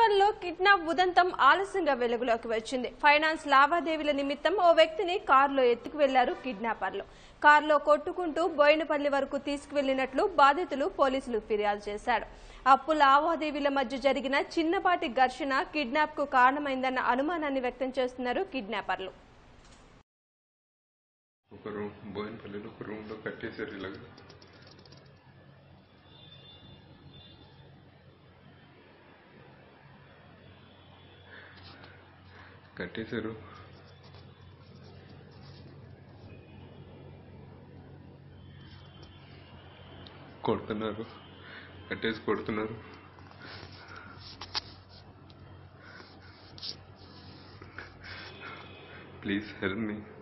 కిడ్నాపర్లో kidnap ఉదంతం ఆలస్యంగా వెలుగులోకి వచ్చింది ఫైనాన్స్ లావాదేవీల నిమిత్తం ఓ వ్యక్తిని కారులో ఎత్తుకు వెళ్లారు కిడ్నాపర్లు కారులో కొట్టుకుంటూ బోయినపల్లి వరకు తీసుకువెళ్లినట్లు బాధితులు పోలీసులు ఫిర్యాదు చేశారు అప్పు లావాదేవీల మధ్య జరిగిన చిన్నపాటి ఘర్షణ కిడ్నాప్ కు కారణమైందన్న అనుమానాన్ని వ్యక్తం చేస్తున్నారు కిడ్నాపర్లు ఒక రూమ్ బోయినపల్లిలో ఒక రూమ్లో కట్టేశారు ఇలాగా కట్టేశారు కొడుతున్నారు కట్టేసి కొడుతున్నారు ప్లీజ్ హెల్ప్ మీ